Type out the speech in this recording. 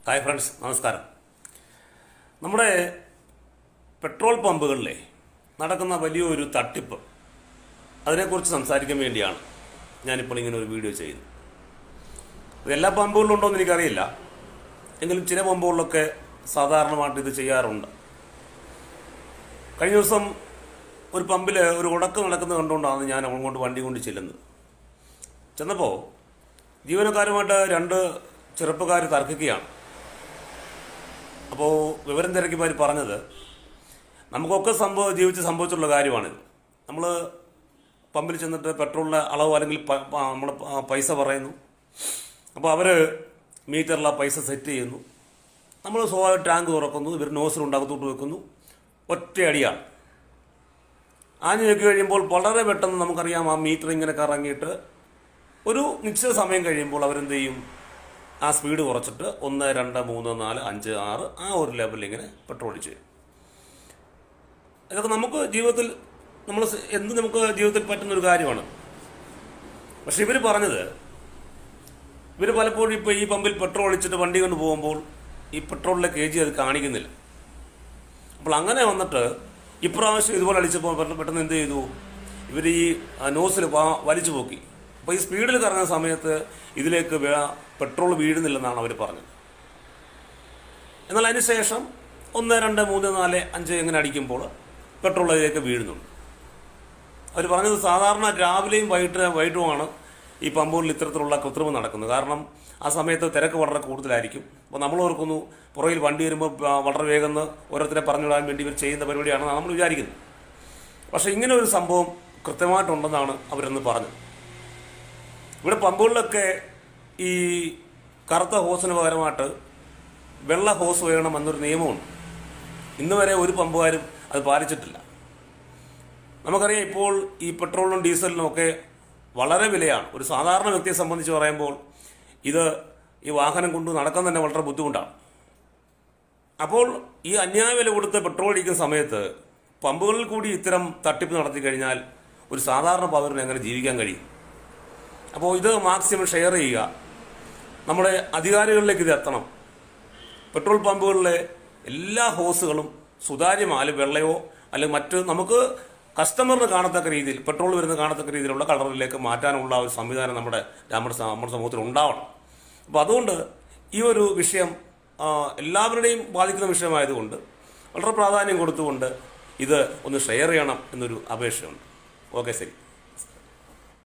hi friends നമസ്കാരം നമ്മുടെ petrol പമ്പുകളിലെ നടക്കുന്ന വലിയൊരു തട്ടിപ്പ് അതിനെക്കുറിച്ച് സംസാരിക്കാൻ വേണ്ടിയാണ് ഞാനിപ്പോൾ ഇങ്ങനെ ഒരു വീഡിയോ ചെയ്യുന്നത് ഇത് എല്ലാ പമ്പുകളിലും ഉണ്ടോ എന്ന് എനിക്കറിയില്ല എങ്കിലും ചില പമ്പുകളിലൊക്കെ സാധാരണമായിട്ട് ഇത് ചെയ്യാറുണ്ട് കഴിഞ്ഞ ദിവസം ഒരു പമ്പിൽ ഒരു ഉടക്ക് നടക്കുന്നത് കണ്ടുകൊണ്ടാണ് ഞാൻ അങ്ങോട്ട് വണ്ടി കൊണ്ട് ചെല്ലുന്നത് ചെന്നപ്പോൾ ജീവനക്കാരുമായിട്ട് രണ്ട് ചെറുപ്പക്കാർ തർക്കിക്കുകയാണ് അപ്പോൾ വിവരം തിരക്കിമാർ പറഞ്ഞത് നമുക്കൊക്കെ സംഭവ ജീവിച്ച് സംഭവിച്ചിട്ടുള്ള കാര്യമാണിത് നമ്മൾ പമ്പിൽ ചെന്നിട്ട് പെട്രോളിൻ്റെ അളവ് അല്ലെങ്കിൽ നമ്മൾ പൈസ പറയുന്നു അപ്പോൾ അവർ മീറ്ററിൽ ആ പൈസ സെറ്റ് ചെയ്യുന്നു നമ്മൾ സ്വാഭാവിക ടാങ്ക് തുറക്കുന്നു ഇവർ നോസിലുണ്ടാകത്തോട്ട് വെക്കുന്നു ഒറ്റയടിയാണ് ആഞ്ഞു നോക്കി കഴിയുമ്പോൾ വളരെ പെട്ടെന്ന് നമുക്കറിയാം ആ മീറ്റർ ഇങ്ങനെ കറങ്ങിയിട്ട് ഒരു നിശ്ചിത സമയം കഴിയുമ്പോൾ അവരെന്ത് ചെയ്യും ആ സ്പീഡ് കുറച്ചിട്ട് ഒന്ന് രണ്ട് മൂന്ന് നാല് അഞ്ച് ആറ് ആ ഒരു ലെവലിൽ ഇങ്ങനെ പെട്രോൾ ചെയ്യും ഇതൊക്കെ നമുക്ക് ജീവിതത്തിൽ നമ്മൾ സ് എന്ത് നമുക്ക് ജീവിതത്തിൽ പറ്റുന്ന ഒരു കാര്യമാണ് പക്ഷെ ഇവർ പറഞ്ഞത് ഇവർ പലപ്പോഴും ഇപ്പോൾ ഈ പമ്പിൽ പെട്രോൾ ഒഴിച്ചിട്ട് വണ്ടി കൊണ്ട് പോകുമ്പോൾ ഈ പെട്രോളിലെ കെ ജി അത് കാണിക്കുന്നില്ല അപ്പോൾ അങ്ങനെ വന്നിട്ട് ഇപ്രാവശ്യം ഇതുപോലെ അടിച്ചപ്പോൾ പെട്ടെന്ന് പെട്ടെന്ന് എന്ത് ചെയ്തു ഇവർ ഈ നോസിൽ വലിച്ചു പോക്കി അപ്പോൾ ഈ സ്പീഡിൽ കറങ്ങുന്ന സമയത്ത് ഇതിലേക്ക് വേ- പെട്രോൾ വീഴുന്നില്ലെന്നാണ് അവർ പറഞ്ഞത് എന്നാൽ അതിന് ശേഷം ഒന്ന് രണ്ട് മൂന്ന് നാല് അഞ്ച് ഇങ്ങനെ അടിക്കുമ്പോൾ പെട്രോൾ അതിലേക്ക് വീഴുന്നുണ്ട് അവർ പറഞ്ഞത് സാധാരണ രാവിലെയും വൈകിട്ട് വൈകിട്ടുമാണ് ഈ പമ്പുകളിൽ ഇത്തരത്തിലുള്ള കൃത്രിമം നടക്കുന്നത് കാരണം ആ സമയത്ത് തിരക്ക് വളരെ കൂടുതലായിരിക്കും അപ്പോൾ നമ്മൾ ഓർക്കുന്നു പുറകിൽ വണ്ടി വരുമ്പോൾ ആ, വളരെ വേഗം ഓരോരുത്തരെ പറഞ്ഞുവിടാൻ വേണ്ടി ഇവർ ചെയ്യുന്ന പരിപാടിയാണെന്ന് നമ്മൾ വിചാരിക്കുന്നത് പക്ഷേ ഇങ്ങനെ ഒരു സംഭവം കൃത്യമായിട്ടുണ്ടെന്നാണ് അവരെന്ന് പറഞ്ഞത് ഇവിടെ പമ്പുകളിലൊക്കെ ഈ കറുത്ത ഹോസിന് പകരമായിട്ട് വെള്ള ഹോസ് വേണം എന്നൊരു നിയമമുണ്ട് ഇന്ന് വരെ ഒരു പമ്പുകാരും അത് പാലിച്ചിട്ടില്ല നമുക്കറിയാം ഇപ്പോൾ ഈ പെട്രോളിനും ഡീസലിനും ഒക്കെ വളരെ വിലയാണ് ഒരു സാധാരണ വ്യക്തിയെ സംബന്ധിച്ച് പറയുമ്പോൾ ഇത് ഈ വാഹനം കൊണ്ട് നടക്കാൻ തന്നെ വളരെ ബുദ്ധിമുട്ടാണ് അപ്പോൾ ഈ അന്യായ വില കൊടുത്ത് പെട്രോൾ അടിക്കുന്ന സമയത്ത് പമ്പുകളിൽ കൂടി ഇത്തരം തട്ടിപ്പ് നടത്തി കഴിഞ്ഞാൽ ഒരു സാധാരണ പൗരന് എങ്ങനെ ജീവിക്കാൻ കഴിയും അപ്പോൾ ഇത് മാക്സിമം ഷെയർ ചെയ്യുക നമ്മുടെ അധികാരികളിലേക്ക് ഇത് എത്തണം പെട്രോൾ പമ്പുകളിലെ എല്ലാ ഹോസുകളും സുതാര്യമായ വെള്ളയോ അല്ലെങ്കിൽ മറ്റ് നമുക്ക് കസ്റ്റമറിന് കാണത്തക്ക രീതിയിൽ പെട്രോൾ വരുന്ന കാണത്തക്ക രീതിയിലുള്ള കളറിലേക്ക് മാറ്റാനുള്ള ഒരു സംവിധാനം നമ്മുടെ നമ്മുടെ സ- നമ്മുടെ സമൂഹത്തിൽ ഉണ്ടാവണം അപ്പോൾ അതുകൊണ്ട് ഈ ഒരു വിഷയം ആ, എല്ലാവരുടെയും ബാധിക്കുന്ന വിഷയമായതുകൊണ്ട് വളരെ പ്രാധാന്യം കൊടുത്തുകൊണ്ട് ഇത് ഒന്ന് ഷെയർ ചെയ്യണം എന്നൊരു അപേക്ഷയുണ്ട് ഓക്കെ ശരി